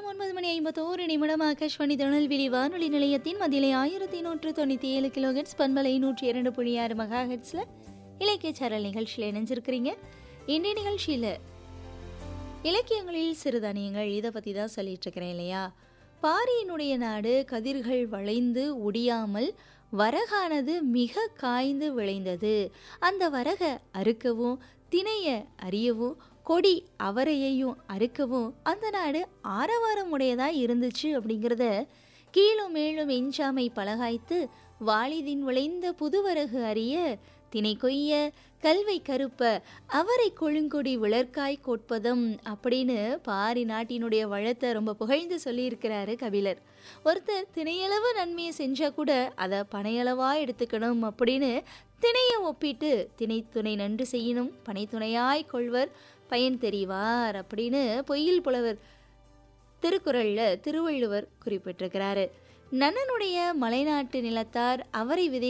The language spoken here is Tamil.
நேரம் ஒன்பது மணி ஐம்பத்தோரு நிமிடம் ஆகாஷ்வாணி திருநெல்வேலி வானொலி நிலையத்தின் மதிலை ஆயிரத்தி நூற்று தொண்ணூற்றி ஏழு கிலோஹெட்ஸ் பண்பலை நூற்றி இரண்டு புள்ளி ஆறு மெகா ஹெட்ஸில் இலக்கிய சாரல் நிகழ்ச்சியில் இணைஞ்சிருக்கிறீங்க இன்றைய நிகழ்ச்சியில் இலக்கியங்களில் சிறுதானியங்கள் இதை பற்றி தான் சொல்லிட்டு இருக்கிறேன் இல்லையா பாரியினுடைய நாடு கதிர்கள் வளைந்து ஒடியாமல் வரகானது மிக காய்ந்து விளைந்தது அந்த வரக அறுக்கவும் திணைய அறியவும் கொடி அவரையையும் அறுக்கவும் அந்த நாடு ஆரவாரம் உடையதாக இருந்துச்சு அப்படிங்கிறத கீழும் மேலும் எஞ்சாமை பலகாய்த்து வாளிதின் விளைந்த புதுவரகு அறிய தினை கொய்ய கல்வை கருப்ப அவரை கொழுங்கொடி விளர்க்காய் கோட்பதம் அப்படின்னு பாரி நாட்டினுடைய வளத்தை ரொம்ப புகழ்ந்து சொல்லியிருக்கிறாரு கபிலர் ஒருத்தர் திணையளவு நன்மையை செஞ்சால் கூட அதை பனையளவாக எடுத்துக்கணும் அப்படின்னு திணையை ஒப்பிட்டு திணை துணை நன்று செய்யணும் பனை துணையாய் கொள்வர் பயன் தெரிவார் அப்படின்னு பொய்யில் புலவர் திருக்குறளில் திருவள்ளுவர் குறிப்பிட்டிருக்கிறாரு நன்னனுடைய மலைநாட்டு நிலத்தார் அவரை விதை